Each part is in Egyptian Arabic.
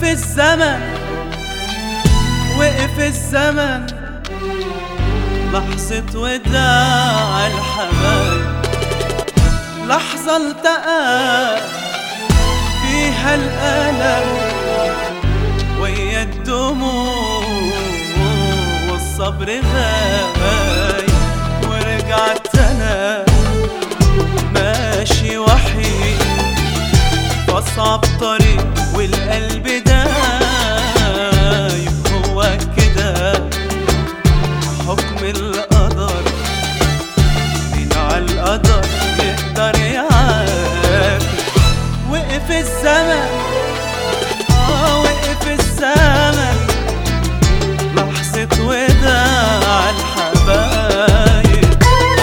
وقف الزمن وقف الزمن لحظة وداع الحبايب لحظة التقى فيها الألم ويا الدموع والصبر غايب ورجعت أنا ماشي وحيد أصعب طريق والقلب دايب هو كده حكم القدر مين على القدر يقدر يعافي وقف الزمن اه وقف الزمن لحظة وداع الحبايب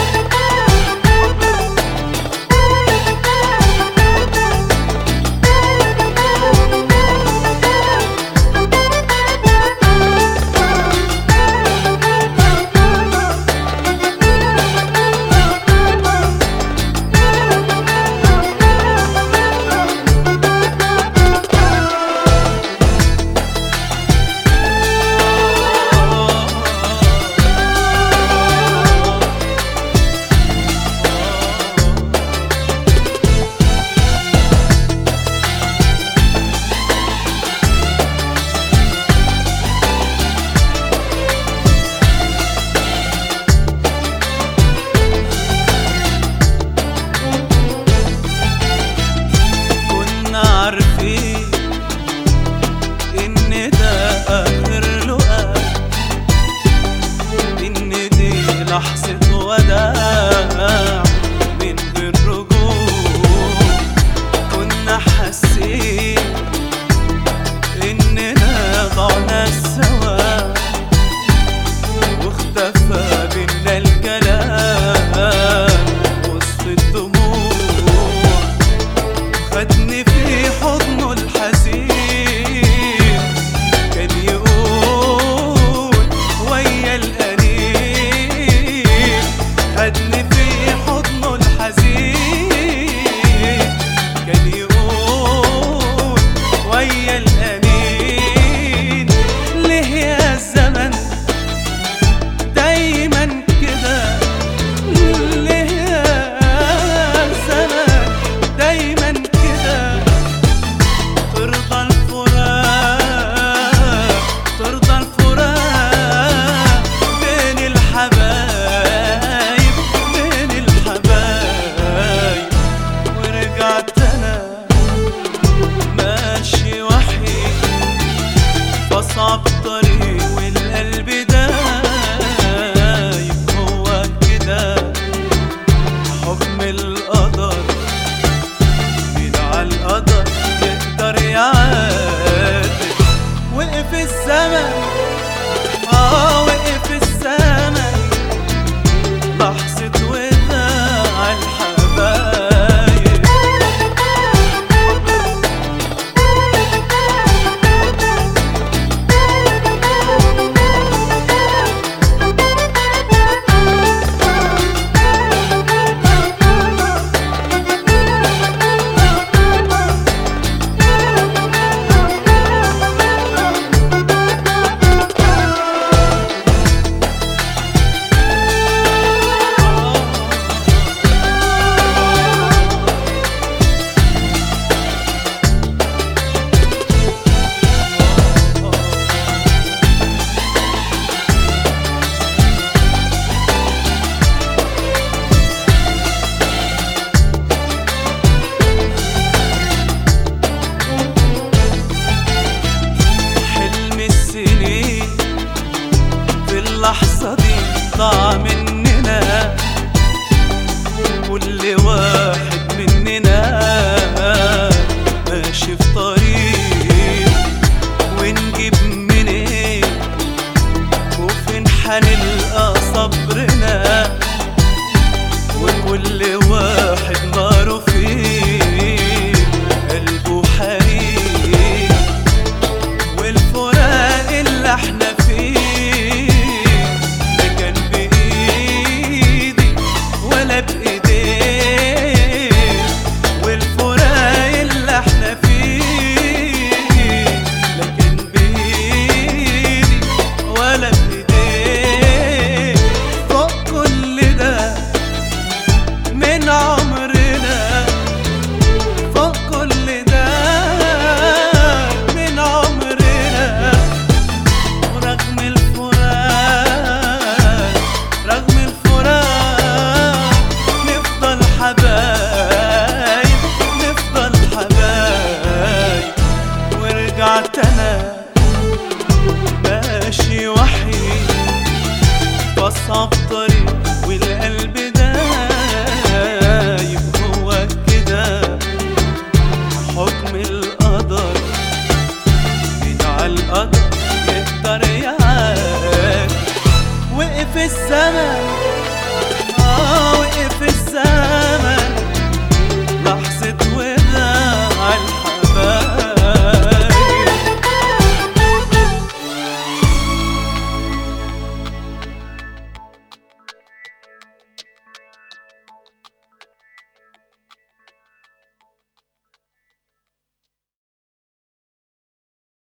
كنا عارفين ان ده اخر لقاء ان دي لحظة وداع من غير رجوع كنا حاسين اننا ضعنا سوا واختفى بينا الكلام وسط الدموع خدني في حضنه الحزين كان يقول ويا الأنين خدني في حضنه الحزين كان يقول ويا الأنين ليه يا الزمن دايما كده ليه يا الزمن دايما كده ترضى الفراق ترضى الفراق بين الحبايب بين الحبايب ورجعت انا ماشي وحيد بصعب طريق والقلب دايب هو كده حكم القدر مين على القدر يقدر يعاتب وقف الزمن اه وقف الزمن لحظة وداع الحبايب حلم السنين في اللحظة دي ضاع مننا كل واحد مننا ماشي في طريق ونجيب منين وفين حنلقى صبرنا وكل واحد ناره فيه قلبه حريق والفراق اللي احنا فيه لا كان بايدي ولا بايديه والفراق اللي احنا فيه أصعب طريق والقلب دايب هو كده حكم القدر من على القدر يقدر يعاد وقف الزمن اه وقف الزمن